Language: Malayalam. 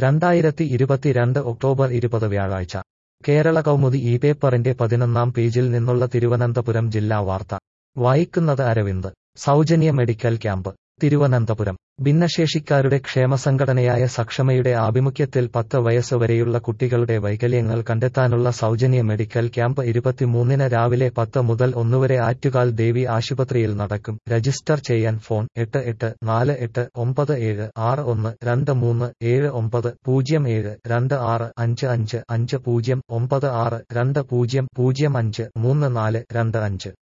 രണ്ടായിരത്തി ഇരുപത്തിരണ്ട് ഒക്ടോബർ ഇരുപത് വ്യാഴാഴ്ച കേരള കൗമുദി ഈ പേപ്പറിന്റെ പതിനൊന്നാം പേജിൽ നിന്നുള്ള തിരുവനന്തപുരം ജില്ലാ വാർത്ത വായിക്കുന്നത് അരവിന്ദ് സൗജന്യ മെഡിക്കൽ ക്യാമ്പ് തിരുവനന്തപുരം ഭിന്നശേഷിക്കാരുടെ ക്ഷേമസംഘടനയായ സക്ഷമയുടെ ആഭിമുഖ്യത്തിൽ പത്ത് വയസ്സ് വരെയുള്ള കുട്ടികളുടെ വൈകല്യങ്ങൾ കണ്ടെത്താനുള്ള സൗജന്യ മെഡിക്കൽ ക്യാമ്പ് ഇരുപത്തിമൂന്നിന് രാവിലെ പത്ത് മുതൽ ഒന്നുവരെ ആറ്റുകാൽ ദേവി ആശുപത്രിയിൽ നടക്കും രജിസ്റ്റർ ചെയ്യാൻ ഫോൺ എട്ട് എട്ട് നാല് എട്ട് ഒമ്പത് ഏഴ് ആറ് ഒന്ന് രണ്ട് മൂന്ന് ഏഴ് ഒമ്പത് പൂജ്യം ഏഴ് രണ്ട് ആറ് അഞ്ച് അഞ്ച് അഞ്ച് പൂജ്യം ഒമ്പത് ആറ് രണ്ട് പൂജ്യം പൂജ്യം അഞ്ച് മൂന്ന് നാല് രണ്ട് അഞ്ച്